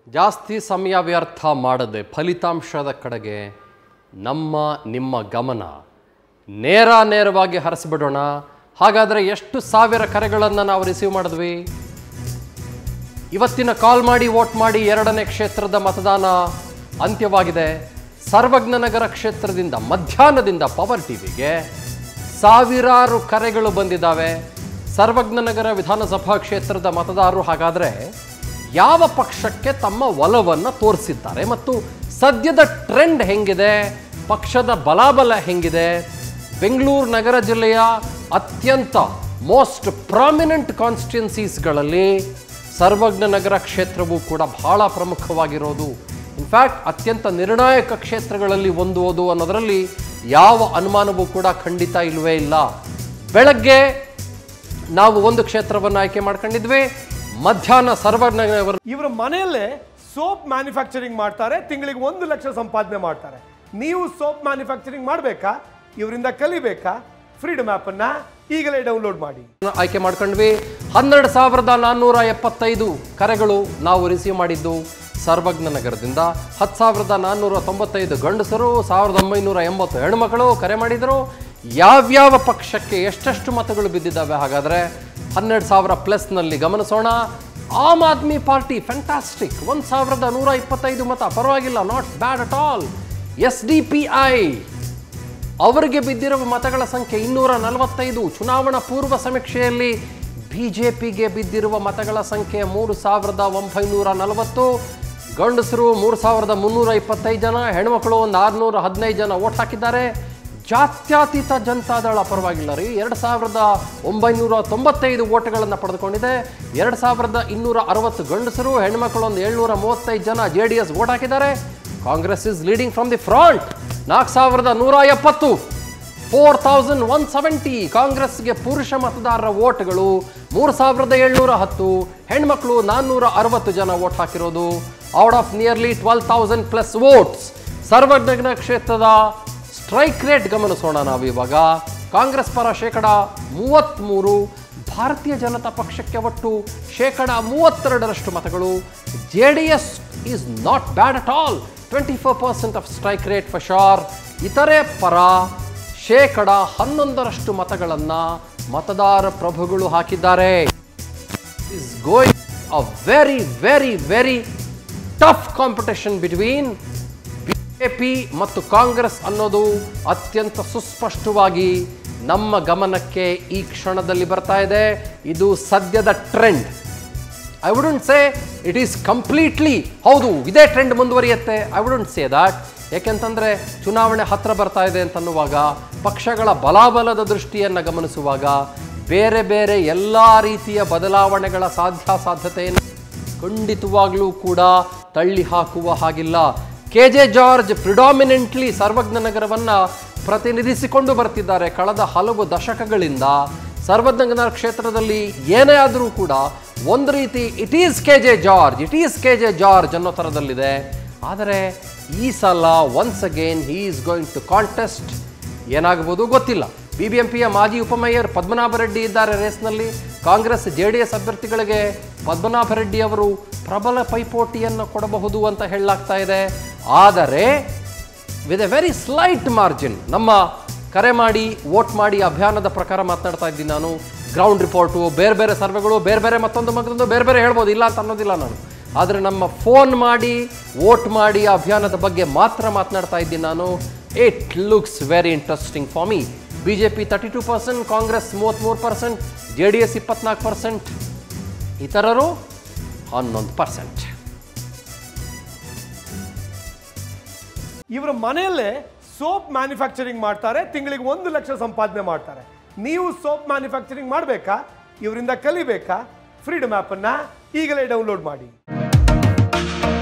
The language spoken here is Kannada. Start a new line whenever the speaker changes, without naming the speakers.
ಜಾಸ್ತಿ ಸಮಯ ವ್ಯರ್ಥ ಮಾಡದೆ ಫಲಿತಾಂಶದ ಕಡೆಗೆ ನಮ್ಮ ನಿಮ್ಮ ಗಮನ ನೇರ ನೇರವಾಗಿ ಹರಿಸ್ಬಿಡೋಣ ಹಾಗಾದರೆ ಎಷ್ಟು ಸಾವಿರ ಕರೆಗಳನ್ನು ನಾವು ರಿಸೀವ್ ಮಾಡಿದ್ವಿ ಇವತ್ತಿನ ಕಾಲ್ ಮಾಡಿ ವೋಟ್ ಮಾಡಿ ಎರಡನೇ ಕ್ಷೇತ್ರದ ಮತದಾನ ಅಂತ್ಯವಾಗಿದೆ ಸರ್ವಜ್ಞ ನಗರ ಕ್ಷೇತ್ರದಿಂದ ಮಧ್ಯಾಹ್ನದಿಂದ ಪವರ್ ಟಿವಿಗೆ ಸಾವಿರಾರು ಕರೆಗಳು ಬಂದಿದ್ದಾವೆ ಸರ್ವಜ್ಞ ನಗರ ವಿಧಾನಸಭಾ ಕ್ಷೇತ್ರದ ಮತದಾರರು ಹಾಗಾದರೆ ಯಾವ ಪಕ್ಷಕ್ಕೆ ತಮ್ಮ ಒಲವನ್ನು ತೋರಿಸಿದ್ದಾರೆ ಮತ್ತು ಸದ್ಯದ ಟ್ರೆಂಡ್ ಹೆಂಗಿದೆ ಪಕ್ಷದ ಬಲಾಬಲ ಹೆಂಗಿದೆ ಬೆಂಗಳೂರು ನಗರ ಜಿಲ್ಲೆಯ ಅತ್ಯಂತ ಮೋಸ್ಟ್ ಪ್ರಾಮಿನೆಂಟ್ ಕಾನ್ಸ್ಟಿಟ್ಯುನ್ಸೀಸ್ಗಳಲ್ಲಿ ಸರ್ವಜ್ಞ ನಗರ ಕ್ಷೇತ್ರವು ಕೂಡ ಬಹಳ ಪ್ರಮುಖವಾಗಿರೋದು ಇನ್ಫ್ಯಾಕ್ಟ್ ಅತ್ಯಂತ ನಿರ್ಣಾಯಕ ಕ್ಷೇತ್ರಗಳಲ್ಲಿ ಒಂದು ಓದು ಅನ್ನೋದರಲ್ಲಿ ಯಾವ ಅನುಮಾನವೂ ಕೂಡ ಖಂಡಿತ ಇಲ್ಲವೇ ಇಲ್ಲ ಬೆಳಗ್ಗೆ ನಾವು ಒಂದು ಕ್ಷೇತ್ರವನ್ನು ಆಯ್ಕೆ ಮಾಡ್ಕೊಂಡಿದ್ವಿ ಮಧ್ಯಾಹ್ನ ಸರ್ವಜ್ಞ ನಗರ
ಇವರ ಮನೆಯಲ್ಲೇ ಸೋಪ್ ಮ್ಯಾನುಫ್ಯಾಕ್ಚರಿಂಗ್ ಮಾಡ್ತಾರೆ ತಿಂಗಳಿಗೆ ಒಂದು ಲಕ್ಷ ಸಂಪಾದನೆ ಮಾಡ್ತಾರೆ ನೀವು ಸೋಪ್ ಮ್ಯಾನುಫ್ಯಾಕ್ಚರಿಂಗ್ ಮಾಡಬೇಕಾ ಇವರಿಂದ ಕಲಿಬೇಕಾ ಫ್ರೀಡಮ್ ಅನ್ನ ಈಗಲೇ ಡೌನ್ಲೋಡ್ ಮಾಡಿ
ಆಯ್ಕೆ ಮಾಡ್ಕೊಂಡ್ವಿ ಹನ್ನೆರಡು ಸಾವಿರದ ನಾನ್ನೂರ ಎಪ್ಪತ್ತೈದು ಕರೆಗಳು ನಾವು ರಿಸೀವ್ ಮಾಡಿದ್ದು ಸರ್ವಜ್ಞ ನಗರದಿಂದ ಹತ್ತು ಸಾವಿರದ ನಾನ್ನೂರ ತೊಂಬತ್ತೈದು ಗಂಡಸರು ಸಾವಿರದ ಒಂಬೈನೂರ ಎಂಬತ್ತು ಹೆಣ್ಮಕ್ಳು ಕರೆ ಮಾಡಿದರು ಯಾವ್ಯಾವ ಪಕ್ಷಕ್ಕೆ ಎಷ್ಟೆಷ್ಟು ಮತಗಳು ಬಿದ್ದಿದ್ದಾವೆ ಹಾಗಾದರೆ ಹನ್ನೆರಡು ಸಾವಿರ ಪ್ಲಸ್ನಲ್ಲಿ ಗಮನಿಸೋಣ ಆಮ್ ಆದ್ಮಿ ಪಾರ್ಟಿ ಫ್ಯಾಂಟಾಸ್ಟಿಕ್ ಒಂದು ಸಾವಿರದ ನೂರ ಇಪ್ಪತ್ತೈದು ಮತ ಪರವಾಗಿಲ್ಲ not bad at all S D P I ಅವರಿಗೆ ಬಿದ್ದಿರುವ ಮತಗಳ ಸಂಖ್ಯೆ ಇನ್ನೂರ ನಲವತ್ತೈದು ಚುನಾವಣಾ ಪೂರ್ವ ಸಮೀಕ್ಷೆಯಲ್ಲಿ ಬಿಜೆಪಿಗೆ ಬಿದ್ದಿರುವ ಮತಗಳ ಸಂಖ್ಯೆ ಮೂರು ಸಾವಿರದ ಒಂಬೈನೂರ ನಲವತ್ತು ಗಂಡಸರು ಮೂರು ಸಾವಿರದ ಮುನ್ನೂರ ಇಪ್ಪತ್ತೈದು ಜನ ಹೆಣ್ಮಕ್ಳು ಒಂದು ಆರುನೂರ ಹದಿನೈದು ಜನ ಓಟ್ ಹಾಕಿದ್ದಾರೆ ಜಾತ್ಯತೀತ ಜನತಾದಳ ಪರವಾಗಿಲ್ಲ ರೀ ಎರಡು ಸಾವಿರದ ಒಂಬೈನೂರ ತೊಂಬತ್ತೈದು ಓಟ್ಗಳನ್ನು ಪಡೆದುಕೊಂಡಿದೆ ಎರಡು ಸಾವಿರದ ಇನ್ನೂರ ಅರವತ್ತು ಗಂಡಸರು ಹೆಣ್ಮಕ್ಳು ಒಂದು ಏಳ್ನೂರ ಮೂವತ್ತೈದು ಜನ ಜೆ ಡಿ ಎಸ್ ಓಟ್ ಹಾಕಿದ್ದಾರೆ Congress is leading from the front ನಾಲ್ಕು ಸಾವಿರದ ನೂರ ಎಪ್ಪತ್ತು ಫೋರ್ ತೌಸಂಡ್ ಒನ್ ಸೆವೆಂಟಿ ಕಾಂಗ್ರೆಸ್ಗೆ ಪುರುಷ ಮತದಾರರ ಓಟ್ಗಳು ಮೂರು ಸಾವಿರದ ಏಳ್ನೂರ ಹತ್ತು ಹೆಣ್ಮಕ್ಳು ನಾನ್ನೂರ ಅರವತ್ತು ಜನ ಓಟ್ ಹಾಕಿರೋದು out of nearly twelve thousand plus votes Sarvagna ಕ್ಷೇತ್ರದ ಸ್ಟ್ರೈಕ್ ರೇಟ್ ಗಮನಿಸೋಣ ನಾವು ಇವಾಗ ಕಾಂಗ್ರೆಸ್ ಪರ ಶೇಕಡ ಮೂವತ್ತ್ಮೂರು ಭಾರತೀಯ ಜನತಾ ಪಕ್ಷಕ್ಕೆ ಒಟ್ಟು ಶೇಕಡ ಮೂವತ್ತೆರಡರಷ್ಟು ಮತಗಳು J D S is not bad at all twenty four percent of strike rate for ಶಾರ್ ಇತರೆ ಪರ ಶೇಕಡ ಹನ್ನೊಂದರಷ್ಟು ಮತಗಳನ್ನು ಮತದಾರ ಪ್ರಭುಗಳು ಹಾಕಿದ್ದಾರೆ is going a very, very, very tough competition between BJP ಮತ್ತು ಕಾಂಗ್ರೆಸ್ ಅನ್ನೋದು ಅತ್ಯಂತ ಸುಸ್ಪಷ್ಟವಾಗಿ ನಮ್ಮ ಗಮನಕ್ಕೆ ಈ ಕ್ಷಣದಲ್ಲಿ ಬರ್ತಾ ಇದೆ ಇದು ಸದ್ಯದ trend I wouldn't say it is completely ಹೌದು ಇದೇ ಟ್ರೆಂಡ್ ಮುಂದುವರಿಯುತ್ತೆ ಐ ವುಡಂಟ್ ಸೇ ದಾಟ್ ಯಾಕೆಂತಂದರೆ ಚುನಾವಣೆ ಹತ್ರ ಬರ್ತಾ ಇದೆ ಅಂತನ್ನುವಾಗ ಪಕ್ಷಗಳ ಬಲಾಬಲದ ದೃಷ್ಟಿಯನ್ನು ಗಮನಿಸುವಾಗ ಬೇರೆ ಬೇರೆ ಎಲ್ಲ ರೀತಿಯ ಬದಲಾವಣೆಗಳ ಸಾಧ್ಯಾಸಾಧ್ಯತೆಯನ್ನು ಖಂಡಿತವಾಗ್ಲೂ ಕೂಡ ತಳ್ಳಿ ಹಾಕುವ ಹಾಗಿಲ್ಲ K J George predominantly Sarvagna ನಗರವನ್ನು ಪ್ರತಿನಿಧಿಸಿಕೊಂಡು ಬರ್ತಿದ್ದಾರೆ ಕಳೆದ ಹಲವು ದಶಕಗಳಿಂದ ಸರ್ವಜ್ಞ ನಗರ ಕ್ಷೇತ್ರದಲ್ಲಿ ಏನೇ ಆದರೂ ಕೂಡ ಒಂದು ರೀತಿ it is K J George it is K J George ಅನ್ನೋ ಥರದಲ್ಲಿದೆ ಆದರೆ ಈ ಸಲ once again he is going to contest ಏನಾಗಬಹುದು ಗೊತ್ತಿಲ್ಲ ಬಿಬಿಎಂಪಿಯ ಮಾಜಿ ಉಪಮೇಯರ್ ಪದ್ಮನಾಭ ರೆಡ್ಡಿ ಇದ್ದಾರೆ ರೇಸ್ನಲ್ಲಿ ಕಾಂಗ್ರೆಸ್ ಜೆ ಡಿ ಎಸ್ ಅಭ್ಯರ್ಥಿಗಳಿಗೆ ಪದ್ಮನಾಭ ರೆಡ್ಡಿ ಅವರು ಪ್ರಬಲ ಪೈಪೋಟಿಯನ್ನು ಕೊಡಬಹುದು ಅಂತ ಹೇಳಲಾಗ್ತಾ ಇದೆ ಆದರೆ with a very slight margin ನಮ್ಮ ಕರೆ ಮಾಡಿ ವೋಟ್ ಮಾಡಿ ಅಭಿಯಾನದ ಪ್ರಕಾರ ಮಾತನಾಡ್ತಾ ಇದ್ದೀನಿ ನಾನು ಗ್ರೌಂಡ್ ರಿಪೋರ್ಟು ಬೇರೆ ಬೇರೆ ಸರ್ವೆಗಳು ಬೇರೆ ಬೇರೆ ಮತ್ತೊಂದು ಮತ್ತೊಂದು ಬೇರೆ ಬೇರೆ ಹೇಳ್ಬೋದು ಇಲ್ಲ ಅಂತ ಅನ್ನೋದಿಲ್ಲ ನಾನು ಆದರೆ ನಮ್ಮ ಫೋನ್ ಮಾಡಿ ವೋಟ್ ಮಾಡಿ ಅಭಿಯಾನದ ಬಗ್ಗೆ ಮಾತ್ರ ಮಾತನಾಡ್ತಾ ಇದ್ದೀನಿ ನಾನು it looks very interesting for me B J P thirty two percent Congress ಮೂವತ್ತ್ಮೂರು ಪರ್ಸೆಂಟ್ ಜೆ ಡಿ ಎಸ್ ಇಪ್ಪತ್ನಾಲ್ಕು ಪರ್ಸೆಂಟ್ ಇತರರು ಹನ್ನೊಂದು ಪರ್ಸೆಂಟ್
ಇವರ ಮನೆಯಲ್ಲೇ ಸೋಪ್ ಮ್ಯಾನುಫ್ಯಾಕ್ಚರಿಂಗ್ ಮಾಡ್ತಾರೆ ತಿಂಗಳಿಗೆ ಒಂದು ಲಕ್ಷ ಸಂಪಾದನೆ ಮಾಡ್ತಾರೆ ನೀವು ಸೋಪ್ ಮ್ಯಾನುಫ್ಯಾಕ್ಚರಿಂಗ್ ಮಾಡಬೇಕಾ ಇವರಿಂದ ಕಲಿಬೇಕಾ ಫ್ರೀಡಮ್ ಅನ್ನ ಈಗಲೇ ಡೌನ್ಲೋಡ್ ಮಾಡಿ